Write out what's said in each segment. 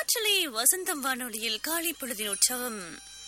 காற்றலை வசந்தம் வானொலியில் காலை பொழுதின் உற்சவம்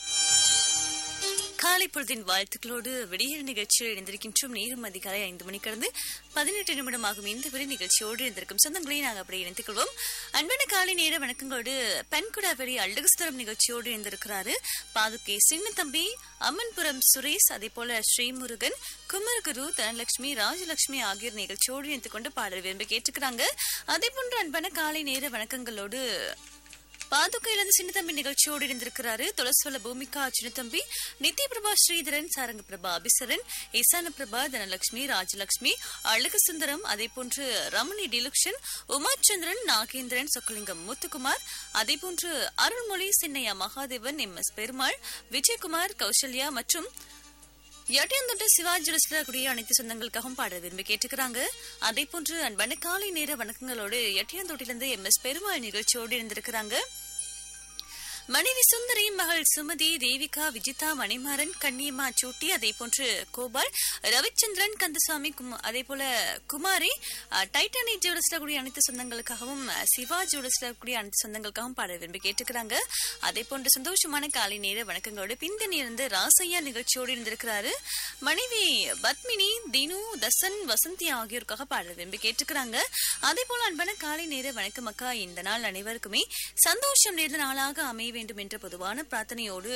காலை பொழுதின் வாழ்த்துக்களோடு விடியல் நிகழ்ச்சியில் இணைந்திருக்கின்றோம் நேரும் அதிகாலை ஐந்து மணி கடந்து பதினெட்டு நிமிடமாகும் இந்த விரை நிகழ்ச்சியோடு இருந்திருக்கும் சொந்தங்களை நாங்கள் அப்படி இணைத்துக் கொள்வோம் அன்பான காலை நேர வணக்கங்களோடு பெண்குடா வெளி அழகுஸ்தரம் நிகழ்ச்சியோடு இருந்திருக்கிறாரு பாதுகை சின்னத்தம்பி அம்மன்புரம் சுரேஷ் அதே போல ஸ்ரீமுருகன் குமரகுரு தனலட்சுமி ராஜலட்சுமி ஆகியோர் நிகழ்ச்சியோடு இணைத்துக் கொண்டு பாடல் விரும்பி கேட்டுக்கிறாங்க அதே போன்று அன்பான காலை நேர வணக்கங்களோடு பாதுகையிலிருந்து சின்னத்தம்பி நிகழ்ச்சியோடு இருந்திருக்கிறாரு துளசுவல பூமிகா சின்னத்தம்பி நித்ய பிரபா ஸ்ரீதரன் சாரங்க பிரபா அபிசரன் ஈசான பிரபா தனலட்சுமி ராஜலட்சுமி அழகு சுந்தரம் அதே போன்று ரமணி டிலுக்ஷன் உமாச்சந்திரன் நாகேந்திரன் சொக்கலிங்கம் முத்துக்குமார் அதே போன்று அருள்மொழி சின்னையா மகாதேவன் எம் எஸ் பெருமாள் விஜயகுமார் கௌசல்யா மற்றும் எட்டியந்தொட்டு சிவாஜி கூடிய அனைத்து சொந்தங்களுக்காகவும் பாட விரும்பி கேட்டுக்கிறாங்க அதே போன்று அன்பான காலை நேர வணக்கங்களோடு எட்டியந்தொட்டிலிருந்து எம் எஸ் பெருமாள் நிகழ்ச்சியோடு இருந்திருக்கிறாங்க மனைவி சுந்தரி மகள் சுமதி தேவிகா விஜிதா மணிமாறன் கன்னியம்மா சூட்டி அதே போன்று கோபால் ரவிச்சந்திரன் கந்தசாமி அதே போல குமாரி டைட்டானிக் ஜுவல்ஸ்ல கூடிய அனைத்து சொந்தங்களுக்காகவும் சிவா ஜுவல்ஸ்ல கூடிய அனைத்து சொந்தங்களுக்காகவும் பாட விரும்பி கேட்டுக்கிறாங்க அதே போன்று சந்தோஷமான காலை நேர வணக்கங்களோடு பிந்தணி இருந்து ராசையா நிகழ்ச்சியோடு இருந்திருக்கிறாரு மனைவி பத்மினி தினு தசன் வசந்தி ஆகியோருக்காக பாட விரும்பி கேட்டுக்கிறாங்க அதே போல அன்பான காலை நேர வணக்கம் அக்கா இந்த நாள் அனைவருக்குமே சந்தோஷம் நிறைந்த நாளாக அமைய வேண்டும் என்ற பொதுவான பிரார்த்தனையோடு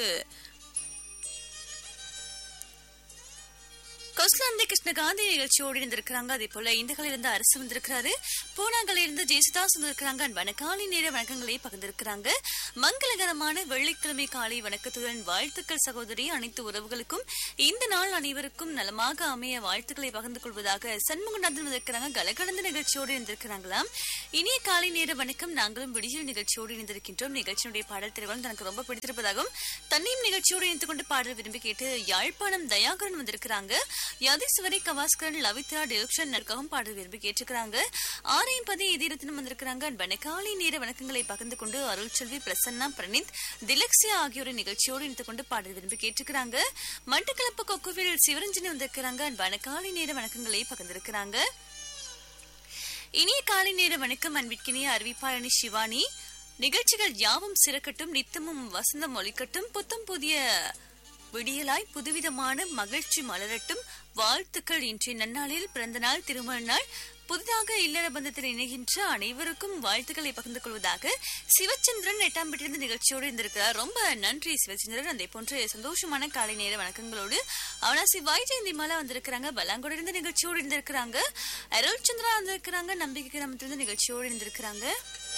கொஸ்லாந்தி கிருஷ்ணகாந்தி நிகழ்ச்சியோடு இருந்திருக்கிறாங்க அதே போல இந்தகளில் இருந்து அரசு வந்திருக்கிறாரு பூனாங்கல இருந்து ஜெயசுதாஸ் வந்திருக்கிறாங்க அன்பான காலை நேர வணக்கங்களை பகிர்ந்திருக்கிறாங்க மங்களகரமான வெள்ளிக்கிழமை காலை வணக்கத்துடன் வாழ்த்துக்கள் சகோதரி அனைத்து உறவுகளுக்கும் இந்த நாள் அனைவருக்கும் நலமாக அமைய வாழ்த்துக்களை பகிர்ந்து கொள்வதாக சண்முகநாதன் வந்திருக்கிறாங்க கலகலந்த நிகழ்ச்சியோடு இருந்திருக்கிறாங்களாம் இனிய காலை நேர வணக்கம் நாங்களும் விடியல் நிகழ்ச்சியோடு இணைந்திருக்கின்றோம் நிகழ்ச்சியினுடைய பாடல் திருவள்ளம் தனக்கு ரொம்ப பிடித்திருப்பதாகவும் தன்னையும் நிகழ்ச்சியோடு இணைத்துக் கொண்டு பாடல் விரும்பி கேட்டு யாழ்ப்பாணம் தயாகரன் வந்திருக்கிறாங்க யதீஸ்வரி கவாஸ்கரன் லவித்ரா டிலக்ஷன் நற்காகவும் பாடல் விரும்பி கேட்டுக்கிறாங்க ஆரையும் பதி எதிரத்தினும் வந்திருக்கிறாங்க அன்பான காலை நேர வணக்கங்களை பகிர்ந்து கொண்டு அருள் செல்வி பிரசன்னா பிரணீத் திலக்ஸியா ஆகியோரின் நிகழ்ச்சியோடு இணைத்துக் கொண்டு பாடல் விரும்பி கேட்டுக்கிறாங்க மட்டக்களப்பு கொக்குவில் சிவரஞ்சனி வந்திருக்கிறாங்க அன்பான காலை நேர வணக்கங்களை பகிர்ந்திருக்கிறாங்க இனிய காலை நேர வணக்கம் அன்பிற்கினிய அறிவிப்பாளனி சிவானி நிகழ்ச்சிகள் யாவும் சிறக்கட்டும் நித்தமும் வசந்தம் ஒலிக்கட்டும் புத்தம் புதிய விடியலாய் புதுவிதமான மகிழ்ச்சி மலரட்டும் வாழ்த்துக்கள் இன்றைய நன்னாளில் பிறந்த நாள் திருமண நாள் புதிதாக இல்லற பந்தத்தில் இணைகின்ற அனைவருக்கும் வாழ்த்துக்களை பகிர்ந்து கொள்வதாக சிவச்சந்திரன் எட்டாம் பெற்றிருந்த நிகழ்ச்சியோடு இருந்திருக்கிறார் ரொம்ப நன்றி சிவச்சந்திரன் அதே போன்று சந்தோஷமான காலை நேர வணக்கங்களோடு அவனாசி வைஜெயந்தி மாலா வந்திருக்கிறாங்க பலாங்கோடு இருந்த நிகழ்ச்சியோடு இருந்திருக்கிறாங்க அருள் சந்திரா வந்திருக்கிறாங்க நம்பிக்கை நமத்திருந்த நிகழ்ச்சியோடு இருந்திருக்கிறாங்க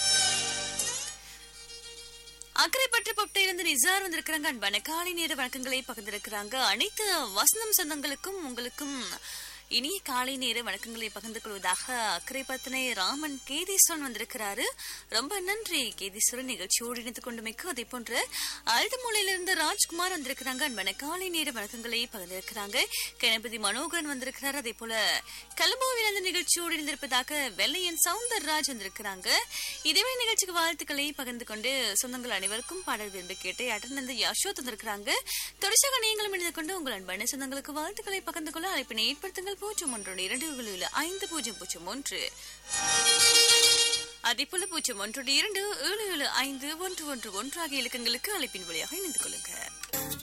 அக்கரைப்பற்று பொட்டை இருந்து நிசார் வந்திருக்கிறாங்க அன்பான காலை நேர வணக்கங்களை பகிர்ந்திருக்கிறாங்க அனைத்து வசந்தம் சொந்தங்களுக்கும் உங்களுக்கும் இனிய காலை நேர வணக்கங்களை பகிர்ந்து கொள்வதாக அக்கறை பத்தனை ராமன் கேதீஸ்வரன் வந்திருக்கிறாரு ரொம்ப நன்றி கேதீஸ்வரன் நிகழ்ச்சியோடு இணைத்துக் கொண்டுமைக்கு அதே போன்று அழுதுமூலையிலிருந்து ராஜ்குமார் வந்திருக்கிறாங்க அன்பான காலை நேர வணக்கங்களை பகிர்ந்திருக்கிறாங்க கணபதி மனோகரன் வந்திருக்கிறார் அதே போல கலம்போவில் அந்த நிகழ்ச்சியோடு இருந்திருப்பதாக வெள்ளையன் சவுந்தரராஜ் வந்திருக்கிறாங்க இதே நிகழ்ச்சிக்கு வாழ்த்துக்களை பகிர்ந்து கொண்டு சொந்தங்கள் அனைவருக்கும் பாடல் விரும்பி கேட்டு அட்டனந்து யசோத் வந்திருக்கிறாங்க தொடர்ச்சியாக நீங்களும் இணைந்து கொண்டு உங்கள் அன்பான சொந்தங்களுக்கு வாழ்த்துக்களை பகிர்ந்து கொள்ள அழைப்பினை ஏற்படுத்துங்கள் பூஜ்ஜியம் ஒன்று இரண்டு ஏழு ஐந்து பூஜ்ஜியம் பூஜ்ஜியம் ஒன்று அதே போல பூஜ்ஜியம் ஒன்று இரண்டு ஏழு ஏழு ஐந்து ஒன்று ஒன்று ஒன்று ஆகிய இலக்கங்களுக்கு அழைப்பின் வழியாக இணைந்து கொள்ளுங்க